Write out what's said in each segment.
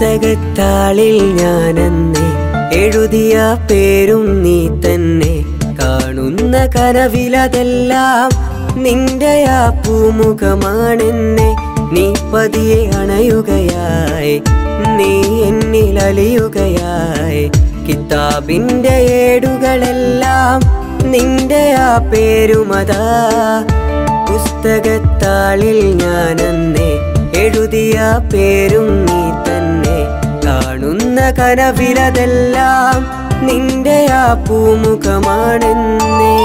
പുസ്തകത്താളിൽ ഞാനെന്നെ എഴുതിയ പേരും നീ തന്നെ കാണുന്ന കനവിലതെല്ലാം നിന്റെ ആ പൂമുഖമാണെന്നെ നീ പതിയെ അണയുകയായി നീ എന്നിൽ അലിയുകയായി കിതാബിന്റെ ഏടുകളെല്ലാം നിന്റെ ആ പേരുമതാ പുസ്തകത്താളിൽ ഞാനെന്നെ എഴുതിയ പേരും നീ തന്നെ കാണുന്ന കനവിലതെല്ലാം നിന്റെ ആ പൂമുഖമാണെന്നേ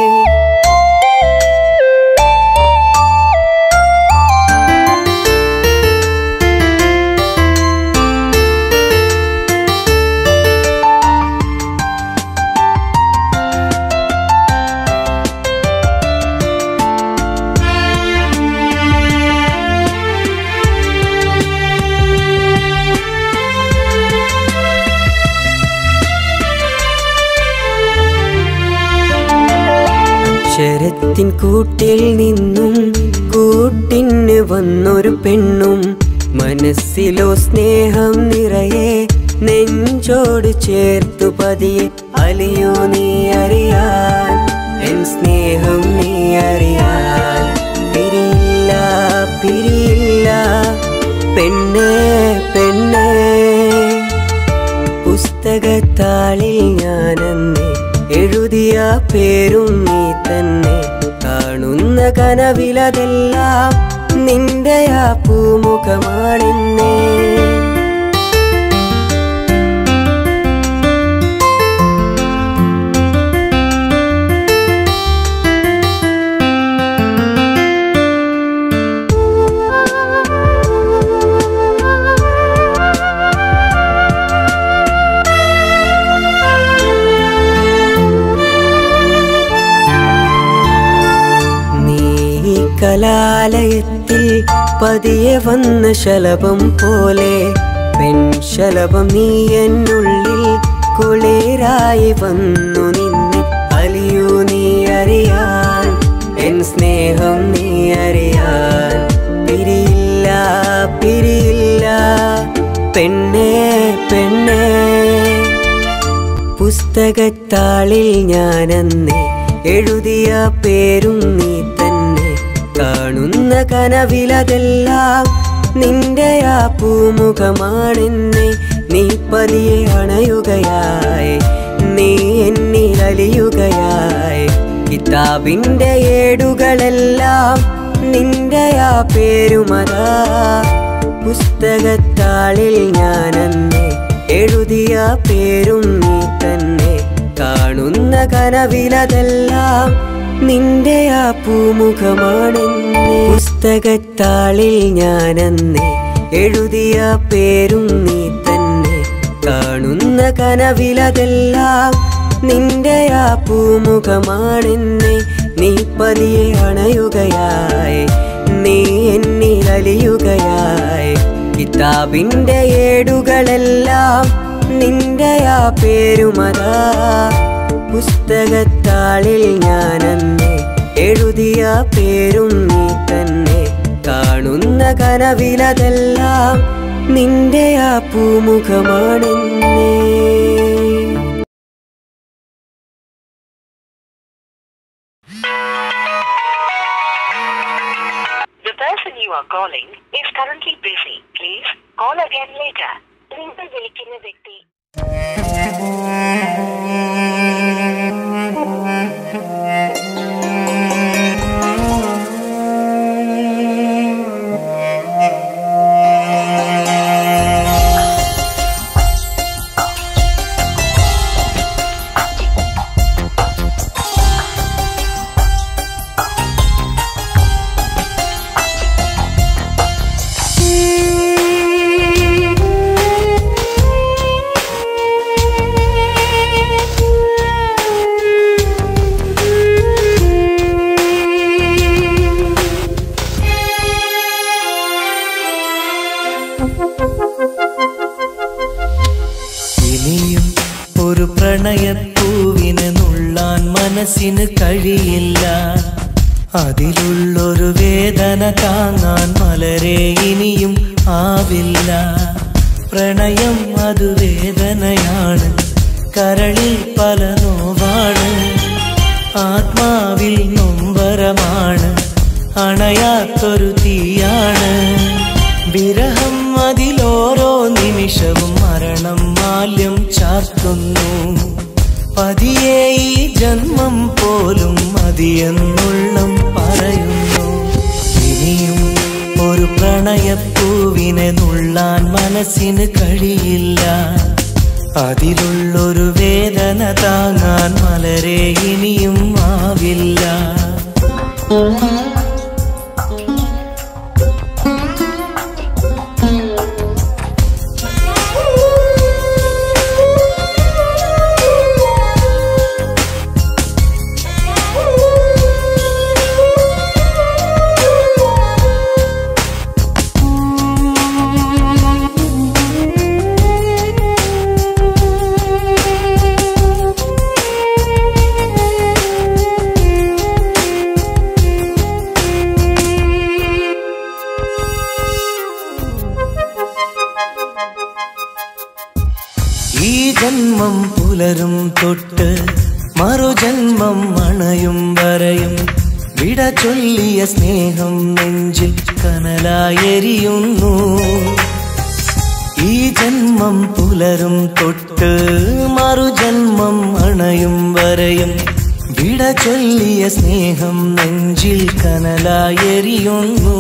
അക്ഷരത്തിൻ കൂട്ടിൽ നിന്നും കൂട്ടിന് വന്നൊരു പെണ്ണും മനസ്സിലോ സ്നേഹം നിറയെ നെഞ്ചോട് ചേർത്തു പതിയെ അലിയോ നീ അറിയാൻ എൻ സ്നേഹം നീ അറിയാൻ പിരിയില്ല പിരിയില്ല പെണ്ണേ പെണ്ണേ പുസ്തകത്താളിൽ ഞാനെന്നെ എഴുതിയ പേരും നീ തന്നെ കാണുന്ന കനവിലതെല്ലാം നിന്റെ ആ പൂമുഖമാണെന്നേ നീ കലാലയത്തിൽ പതിയെ വന്ന ശലഭം പോലെ പെൺശലഭം നീ എന്നുള്ളിൽ കുളിരായി വന്നു നിന്നെ അലിയൂ നീ അറിയാൻ എൻ സ്നേഹം നീ അറിയാൻ പിരിയില്ല പിരിയില്ല പെണ്ണേ പെണ്ണേ പുസ്തകത്താളിൽ ഞാനെന്നെ എഴുതിയ പേരും നീ തന്നെ കാണുന്ന കനവിലതെല്ലാം നിന്റെ ആ പൂമുഖമാണെന്നെ നീ പതിയെ അണയുകയായി നീ എന്നിൽ അലിയുകയായി കിതാബിന്റെ ഏടുകളെല്ലാം നിന്റെ ആ പേരുമതാ പുസ്തകത്താളിൽ ഞാനെന്നെ എഴുതിയ പേരും നീ തന്നെ കാണുന്ന കനവിലതെല്ലാം നിന്റെ ആ പൂമുഖമാണെന്നെ പുസ്തകത്താളിൽ ഞാനെന്നെ എഴുതിയ പേരും നീ തന്നെ കാണുന്ന കനവിലതെല്ലാം നിന്റെ ആ പൂമുഖമാണെന്നെ നീ പതിയെ അണയുകയായി നീ എന്നിൽ അലിയുകയായി കിതാബിന്റെ ഏടുകളെല്ലാം നിന്റെ ആ പേരുമതാ പുസ്തകത്താളിൽ ഞാനെന്നെ എഴുതിയ പേരും നീ തന്നെ കാണുന്ന കനവിലതെല്ലാം നിന്റെ ആ പൂമുഖമാണെന്നേ The person you are calling is currently busy. Please call again later. നിങ്ങൾ വിളിക്കുന്ന വ്യക്തി ഇനിയും ഒരു പ്രണയപ്പൂവിന് നുള്ളാൻ മനസ്സിന് കഴിയില്ല അതിലുള്ളൊരു വേദന താങ്ങാൻ മലരെ ഇനിയും ആവില്ല പ്രണയം അത് വേദനയാണ് കരളിൽ പല നോവാണ് ആത്മാവിൽ നൊമ്പരമാണ് അണയാത്തൊരു തീയാണ് വിരഹം അതിലോരോ നിമിഷവും മരണം മാല്യം ചാർത്തുന്നു പതിയെ ഈ ജന്മം പോലും മതിയെന്നുള്ളം പറയുന്നു ഇനിയും ഒരു പ്രണയപ്പൂവിനെ നുള്ളാൻ മനസ്സിന് കഴിയില്ല അതിലുള്ളൊരു വേദന താങ്ങാൻ മലരെ ഇനിയും ആവില്ല ഈ ജന്മം പുലരും തൊട്ട് മറുജന്മം അണയും വരയും വിട ചൊല്ലിയ സ്നേഹം നെഞ്ചിൽ കനലായെരിയുന്നു ഈ ജന്മം പുലരും തൊട്ട് മറുജന്മം അണയും വരയും വിട ചൊല്ലിയ സ്നേഹം നെഞ്ചിൽ കനലായെരിയുന്നു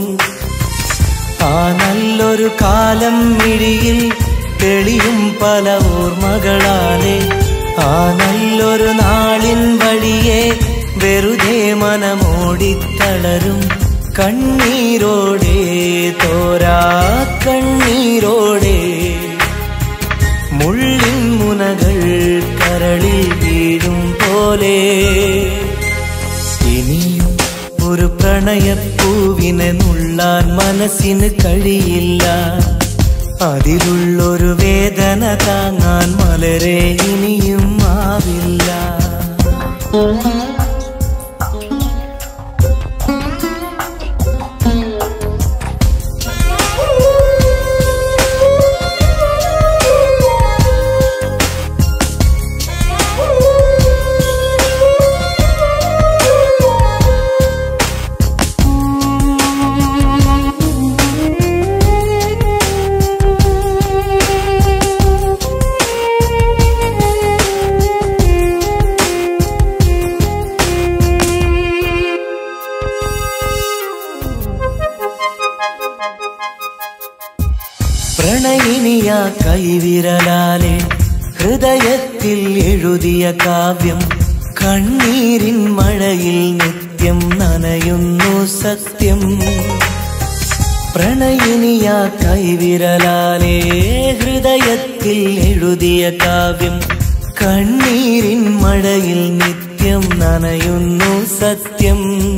ആ നല്ലൊരു കാലം മിഴിയിൽ തെളിയും പല ഓർമ്മകളാലെ ആ നല്ലൊരു നാളിൻ വഴിയെ വെറുതെ മനമോടിത്തളരും കണ്ണീരോടെ തോരാ കണ്ണീരോടെ മുള്ളിൻ മുനകൾ കരളിൽ വീഴും പോലെ ഇനിയും ഒരു പ്രണയപ്പൂവിനെ നുള്ളാൻ മനസ്സിന് കഴിയില്ല അതിലുള്ളൊരു വേദന താങ്ങാൻ മലരെ ഇനിയും ആവില്ല പ്രണയിനിയ കൈവിരലാലെ ഹൃദയത്തിൽ എഴുതിയ കാവ്യം കണ്ണീരിൻ മഴയിൽ നിത്യം നനയുന്നു സത്യം പ്രണയിനിയ കൈവിരലാലെ ഹൃദയത്തിൽ എഴുതിയ കാവ്യം കണ്ണീരിൻ മഴയിൽ നിത്യം നനയുന്നു സത്യം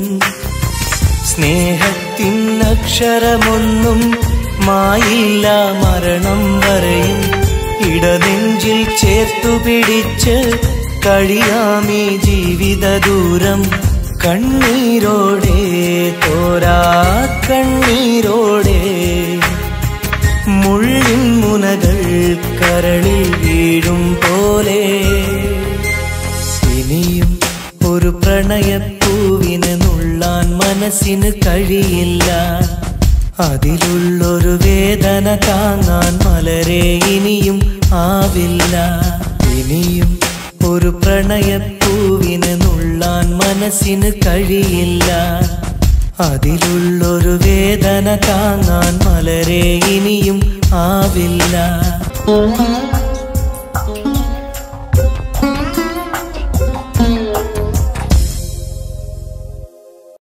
സ്നേഹത്തിൻ അക്ഷരമൊന്നും മായില്ല മരണം വരെയും ഇടനെഞ്ചിൽ ചേർത്തു പിടിച്ച് കഴിയാമീ ജീവിത ദൂരം കണ്ണീരോടെ തോരാ കണ്ണീരോടെ മുള്ളിൻ മുനകൾ കരളിൽ വീഴും പോലെ ഇനിയും ഒരു പ്രണയപ്പൂവിനെ നുള്ളാൻ മനസ്സിന് കഴിയില്ല അതിലുള്ളൊരു വേദന താങ്ങാൻ മലരെ ഇനിയും ആവില്ല ഇനിയും ഒരു പ്രണയപ്പൂവിനെ നുള്ളാൻ മനസ്സിന് കഴിയില്ല അതിലുള്ളൊരു വേദന താങ്ങാൻ മലരെ ഇനിയും ആവില്ല